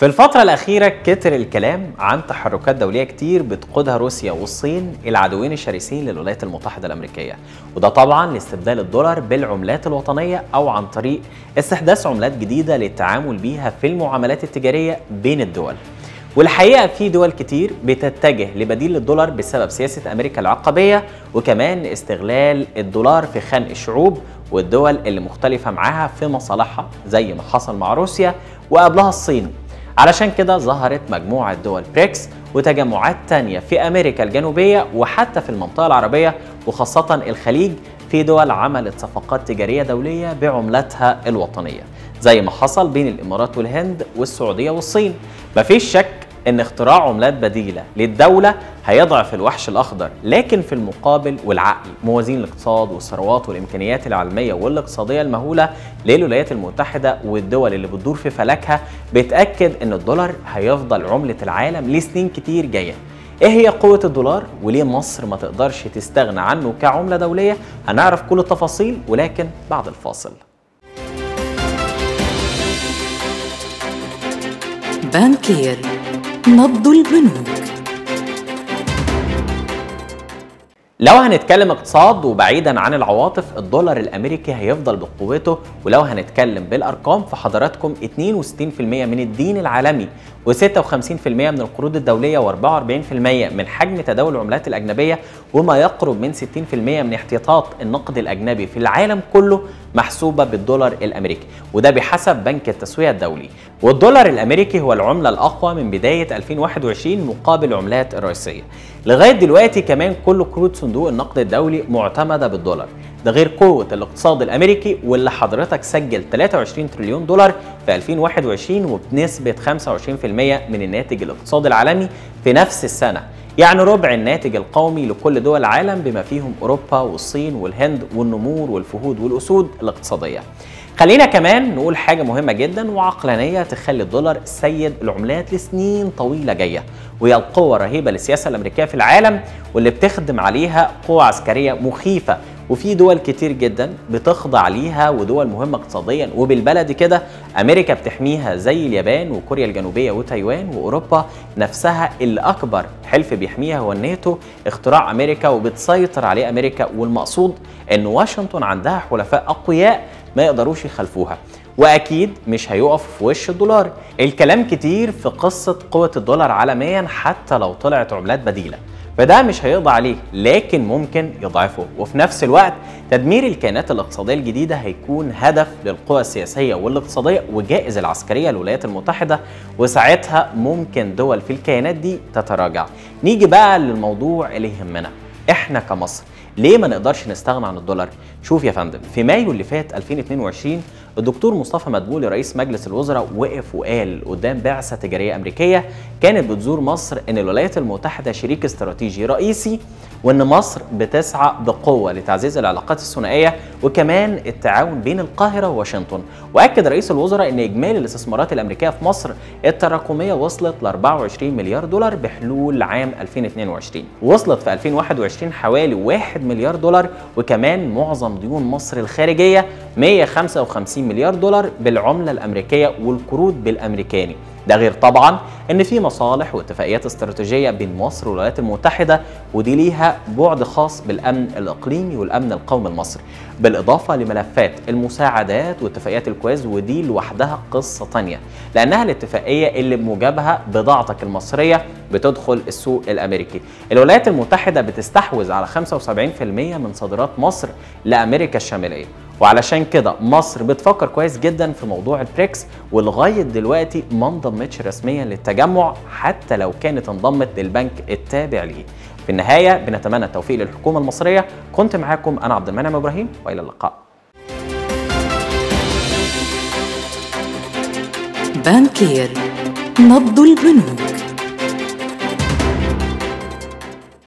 في الفترة الأخيرة كتر الكلام عن تحركات دولية كتير بتقودها روسيا والصين العدوين الشرسين للولايات المتحدة الأمريكية وده طبعا لاستبدال الدولار بالعملات الوطنية أو عن طريق استحداث عملات جديدة للتعامل بيها في المعاملات التجارية بين الدول والحقيقة في دول كتير بتتجه لبديل للدولار بسبب سياسة أمريكا العقبية وكمان استغلال الدولار في خنق الشعوب والدول اللي مختلفة معاها في مصالحها زي ما حصل مع روسيا وقبلها الصين علشان كده ظهرت مجموعة دول بريكس وتجمعات تانية في أمريكا الجنوبية وحتى في المنطقة العربية وخاصة الخليج في دول عملت صفقات تجارية دولية بعملتها الوطنية زي ما حصل بين الإمارات والهند والسعودية والصين مفيش شك ان اختراع عملات بديله للدوله هيضعف الوحش الاخضر لكن في المقابل والعقل موازين الاقتصاد والثروات والامكانيات العلميه والاقتصاديه المهوله للولايات المتحده والدول اللي بتدور في فلكها بتاكد ان الدولار هيفضل عمله العالم لسنين كتير جايه ايه هي قوة الدولار وليه مصر ما تقدرش تستغنى عنه كعملة دولية هنعرف كل التفاصيل ولكن بعد الفاصل بانكير نبض البنوك لو هنتكلم اقتصاد وبعيدا عن العواطف الدولار الامريكي هيفضل بقوته ولو هنتكلم بالارقام فحضراتكم 62% من الدين العالمي و56% من القروض الدوليه و44% من حجم تداول العملات الاجنبيه وما يقرب من 60% من احتياطات النقد الاجنبي في العالم كله محسوبه بالدولار الامريكي وده بحسب بنك التسويه الدولي والدولار الامريكي هو العمله الاقوى من بدايه 2021 مقابل العملات الرئيسيه لغايه دلوقتي كمان كل قروض صندوق النقد الدولي معتمده بالدولار ده غير قوة الاقتصاد الأمريكي واللي حضرتك سجل 23 تريليون دولار في 2021 وبنسبة 25% من الناتج الاقتصادي العالمي في نفس السنة يعني ربع الناتج القومي لكل دول العالم بما فيهم أوروبا والصين والهند والنمور والفهود والأسود الاقتصادية خلينا كمان نقول حاجة مهمة جدا وعقلانية تخلي الدولار سيد العملات لسنين طويلة جاية وهي القوة الرهيبة للسياسة الأمريكية في العالم واللي بتخدم عليها قوة عسكرية مخيفة وفي دول كتير جدا بتخضع ليها ودول مهمة اقتصاديا وبالبلد كده أمريكا بتحميها زي اليابان وكوريا الجنوبية وتايوان وأوروبا نفسها اللي أكبر حلف بيحميها هو الناتو اختراع أمريكا وبتسيطر عليه أمريكا والمقصود أن واشنطن عندها حلفاء أقوياء ما يقدروش يخلفوها واكيد مش هيقف في وش الدولار الكلام كتير في قصه قوه الدولار عالميا حتى لو طلعت عملات بديله فده مش هيقضى عليه لكن ممكن يضعفه وفي نفس الوقت تدمير الكيانات الاقتصاديه الجديده هيكون هدف للقوى السياسيه والاقتصاديه وجائز العسكريه للولايات المتحده وساعتها ممكن دول في الكيانات دي تتراجع نيجي بقى للموضوع اللي يهمنا احنا كمصر ليه ما نقدرش نستغنى عن الدولار؟ شوف يا فندم في مايو اللي فات 2022 الدكتور مصطفى مدبولي رئيس مجلس الوزراء وقف وقال قدام بعثه تجاريه امريكيه كانت بتزور مصر ان الولايات المتحده شريك استراتيجي رئيسي وان مصر بتسعى بقوه لتعزيز العلاقات الثنائيه وكمان التعاون بين القاهره وواشنطن واكد رئيس الوزراء ان اجمالي الاستثمارات الامريكيه في مصر التراكميه وصلت ل 24 مليار دولار بحلول عام 2022 وصلت في 2021 حوالي 1 مليار دولار وكمان معظم ديون مصر الخارجيه 155 مليار دولار بالعمله الامريكيه والقروض بالامريكاني ده غير طبعا ان في مصالح واتفاقيات استراتيجيه بين مصر والولايات المتحده ودي ليها بعد خاص بالامن الاقليمي والامن القومي المصري بالاضافه لملفات المساعدات واتفاقيات الكويز ودي لوحدها قصه تانية لانها الاتفاقيه اللي بموجبها بضاعتك المصريه بتدخل السوق الامريكي الولايات المتحده بتستحوذ على 75% من صادرات مصر لامريكا الشماليه وعلشان كده مصر بتفكر كويس جدا في موضوع البريكس ولغايه دلوقتي ما انضمتش رسميا للتجمع حتى لو كانت انضمت للبنك التابع ليه. في النهايه بنتمنى التوفيق للحكومه المصريه كنت معاكم انا عبد المنعم ابراهيم والى اللقاء. بانكير نبض البنوك